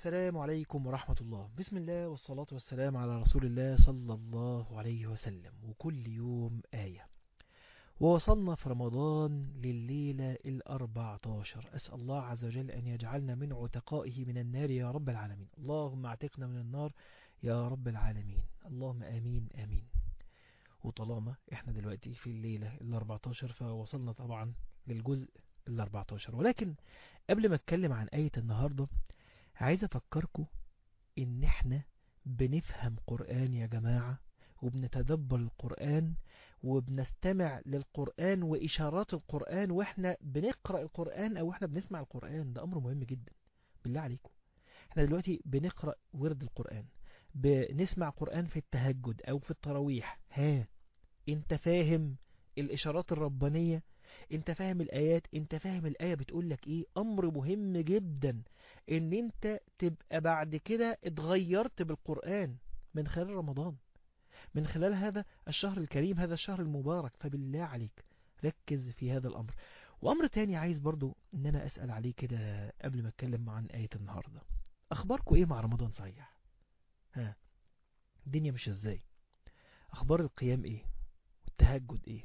السلام عليكم ورحمة الله بسم الله والصلاة والسلام على رسول الله صلى الله عليه وسلم وكل يوم آية ووصلنا في رمضان لليلة الأربعة عشر أسأل الله عز وجل أن يجعلنا من عتقائه من النار يا رب العالمين اللهم اعتقنا من النار يا رب العالمين اللهم آمين آمين وطالما احنا دلوقتي في الليلة الأربعة عشر فوصلنا طبعا للجزء الأربعة عشر ولكن قبل ما اتكلم عن آية النهاردة عايز افكركم ان احنا بنفهم قرآن يا جماعة وبنتدبر القرآن وبنستمع للقرآن وإشارات القرآن وإحنا بنقرأ القرآن أو إحنا بنسمع القرآن ده أمر مهم جدا بالله عليكم إحنا دلوقتي بنقرأ ورد القرآن بنسمع قرآن في التهجد أو في التراويح ها أنت فاهم الإشارات الربانية أنت فاهم الآيات أنت فاهم الآية بتقول لك إيه أمر مهم جدا ان انت تبقى بعد كده اتغيرت بالقرآن من خلال رمضان من خلال هذا الشهر الكريم هذا الشهر المبارك فبالله عليك ركز في هذا الأمر وأمر تاني عايز برضو ان انا أسأل عليه كده قبل ما اتكلم عن آية النهاردة أخباركم ايه مع رمضان صحيح ها الدنيا مش ازاي أخبار القيام ايه والتهجد ايه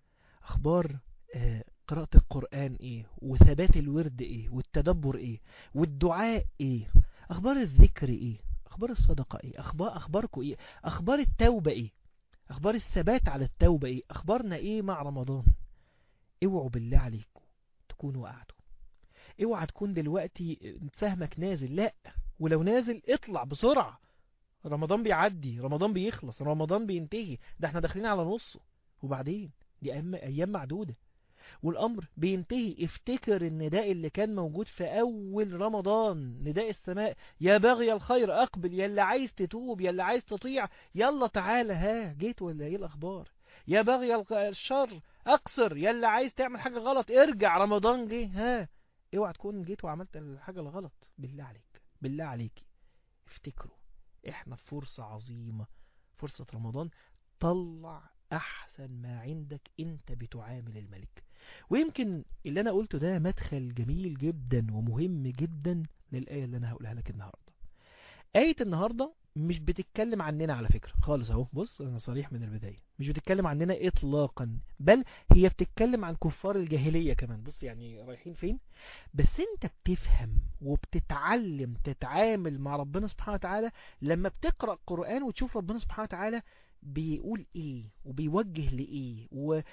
أخبار آه قراءة القرآن ايه وثبات الورد ايه والتدبر ايه والدعاء ايه اخبار الذكر ايه اخبار الصدقة ايه اخبار اخباركم ايه اخبار التوبة ايه اخبار الثبات على التوبة ايه اخبارنا ايه مع رمضان اوعوا بالله عليكم تكونوا قعدوا اوعى تكون دلوقتي فهمك نازل لا ولو نازل اطلع بسرعة رمضان بيعدي رمضان بيخلص رمضان بينتهي ده احنا داخلين على نصه وبعدين دي ايام معدودة والأمر بينتهي افتكر النداء اللي كان موجود في أول رمضان نداء السماء يا باغي الخير أقبل يا اللي عايز تتوب يا اللي عايز تطيع يلا تعالى ها جيت ولا ايه الأخبار يا باغي الشر أقصر يا اللي عايز تعمل حاجة غلط ارجع رمضان جه ها اوعى تكون جيت وعملت الحاجة الغلط بالله عليك بالله عليك افتكروا احنا في فرصة عظيمة فرصة رمضان طلع أحسن ما عندك أنت بتعامل الملك ويمكن اللي أنا قلته ده مدخل جميل جدا ومهم جدا للآية اللي أنا هقولها لك النهاردة آية النهاردة مش بتتكلم عننا على فكرة خالص اهو بص أنا صريح من البداية مش بتتكلم عننا إطلاقا بل هي بتتكلم عن كفار الجاهلية كمان بص يعني رايحين فين بس أنت بتفهم وبتتعلم تتعامل مع ربنا سبحانه وتعالى لما بتقرأ قرآن وتشوف ربنا سبحانه وتعالى بيقول ايه وبيوجه لايه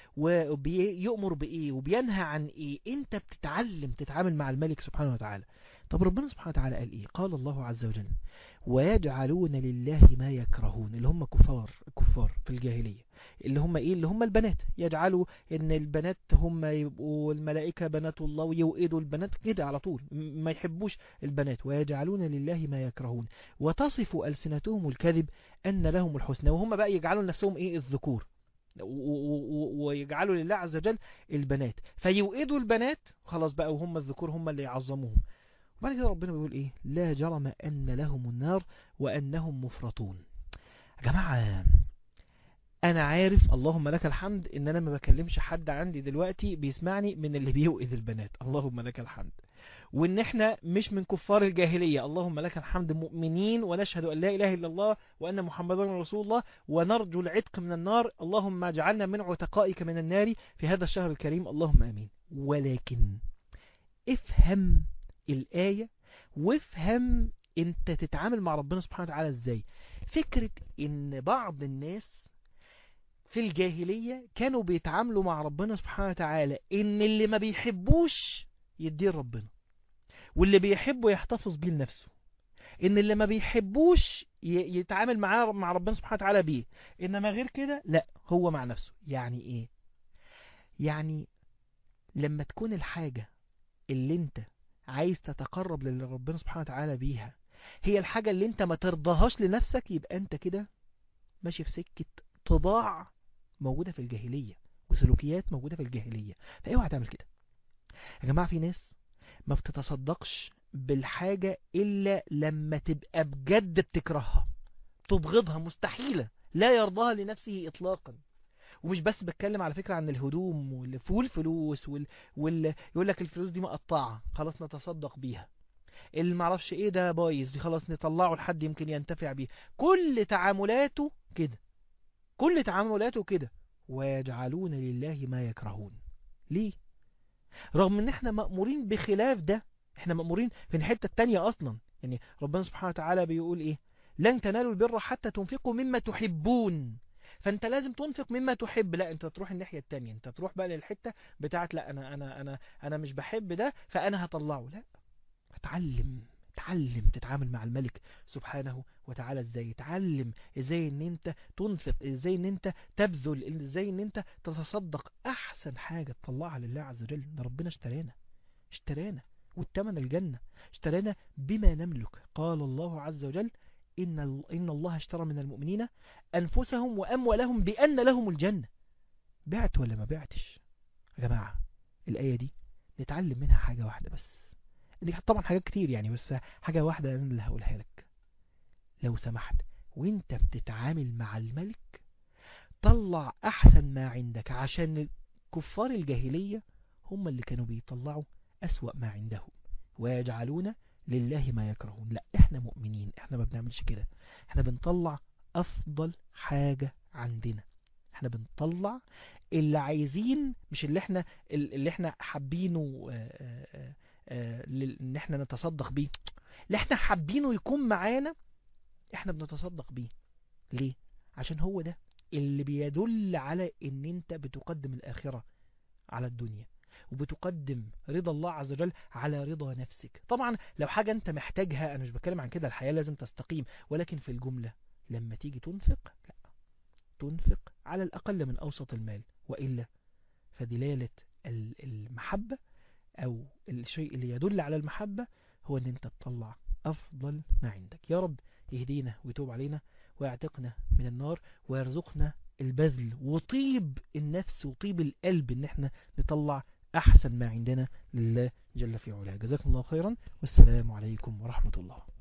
وبيأمر بايه وبينهى عن ايه انت بتتعلم تتعامل مع الملك سبحانه وتعالى طب ربنا سبحانه وتعالى قال ايه قال الله عز وجل ويجعلون لله ما يكرهون اللي هم كفار كفار في الجاهلية اللي هم ايه اللي هم البنات يجعلوا ان البنات هم يبقوا الملائكة بنات الله ويوئدوا البنات كده على طول ما يحبوش البنات ويجعلون لله ما يكرهون وتصف ألسنتهم الكذب أن لهم الحسنى وهم بقى يجعلوا لنفسهم ايه الذكور ويجعلوا لله عز وجل البنات فيوئدوا البنات خلاص بقى وهم الذكور هم اللي يعظموهم وبعد كده ربنا بيقول ايه لا جرم ان لهم النار وانهم مفرطون يا جماعة انا عارف اللهم لك الحمد ان انا ما بكلمش حد عندي دلوقتي بيسمعني من اللي بيوئذ البنات اللهم لك الحمد وان احنا مش من كفار الجاهلية اللهم لك الحمد مؤمنين ونشهد ان لا اله الا الله وان محمدا رسول الله ونرجو العتق من النار اللهم اجعلنا من عتقائك من النار في هذا الشهر الكريم اللهم امين ولكن افهم الآية وافهم انت تتعامل مع ربنا سبحانه وتعالى ازاي فكرة ان بعض الناس في الجاهلية كانوا بيتعاملوا مع ربنا سبحانه وتعالى ان اللي ما بيحبوش يديه ربنا واللي بيحبه يحتفظ بيه لنفسه ان اللي ما بيحبوش يتعامل معاه مع ربنا سبحانه وتعالى بيه انما غير كده لا هو مع نفسه يعني ايه يعني لما تكون الحاجة اللي انت عايز تتقرب لربنا سبحانه وتعالى بيها هي الحاجة اللي انت ما ترضاهاش لنفسك يبقى انت كده ماشي في سكة طباع موجودة في الجاهلية وسلوكيات موجودة في الجاهلية فاوعى تعمل كده يا جماعة في ناس ما بتتصدقش بالحاجة إلا لما تبقى بجد بتكرهها تبغضها مستحيلة لا يرضاها لنفسه إطلاقا ومش بس بتكلم على فكرة عن الهدوم والفلوس وال... وال... يقول لك الفلوس دي مقطعة خلاص نتصدق بيها اللي معرفش ايه ده بايظ دي خلاص نطلعه لحد يمكن ينتفع بيه كل تعاملاته كده كل تعاملاته كده ويجعلون لله ما يكرهون ليه رغم ان احنا مأمورين بخلاف ده احنا مأمورين في الحتة التانية اصلا يعني ربنا سبحانه وتعالى بيقول ايه لن تنالوا البر حتى تنفقوا مما تحبون فانت لازم تنفق مما تحب لا انت تروح الناحية التانية انت تروح بقى للحتة بتاعت لا انا انا انا انا مش بحب ده فانا هطلعه لا اتعلم اتعلم تتعامل مع الملك سبحانه وتعالى ازاي اتعلم ازاي ان انت تنفق ازاي ان انت تبذل ازاي ان انت تتصدق احسن حاجة تطلعها لله عز وجل ده ربنا اشترانا اشترانا والتمن الجنة اشترانا بما نملك قال الله عز وجل إن, إن الله اشترى من المؤمنين أنفسهم وأموالهم بأن لهم الجنة بعت ولا ما بعتش يا جماعة الآية دي نتعلم منها حاجة واحدة بس دي طبعا حاجات كتير يعني بس حاجة واحدة أنا اللي هقولها لك لو سمحت وانت بتتعامل مع الملك طلع أحسن ما عندك عشان كفار الجاهلية هم اللي كانوا بيطلعوا أسوأ ما عندهم ويجعلون لله ما يكرهون لا احنا مؤمنين احنا ما بنعملش كده احنا بنطلع افضل حاجة عندنا احنا بنطلع اللي عايزين مش اللي احنا اللي احنا حابينه ان احنا نتصدق بيه اللي احنا حابينه يكون معانا احنا بنتصدق بيه ليه عشان هو ده اللي بيدل على ان انت بتقدم الاخرة على الدنيا وبتقدم رضا الله عز وجل على رضا نفسك طبعا لو حاجة انت محتاجها انا مش بتكلم عن كده الحياة لازم تستقيم ولكن في الجملة لما تيجي تنفق لا تنفق على الأقل من أوسط المال وإلا فدلالة المحبة أو الشيء اللي يدل على المحبة هو أن أنت تطلع أفضل ما عندك يا رب يهدينا ويتوب علينا ويعتقنا من النار ويرزقنا البذل وطيب النفس وطيب القلب ان احنا نطلع احسن ما عندنا لله جل في علاه جزاكم الله خيرا والسلام عليكم ورحمة الله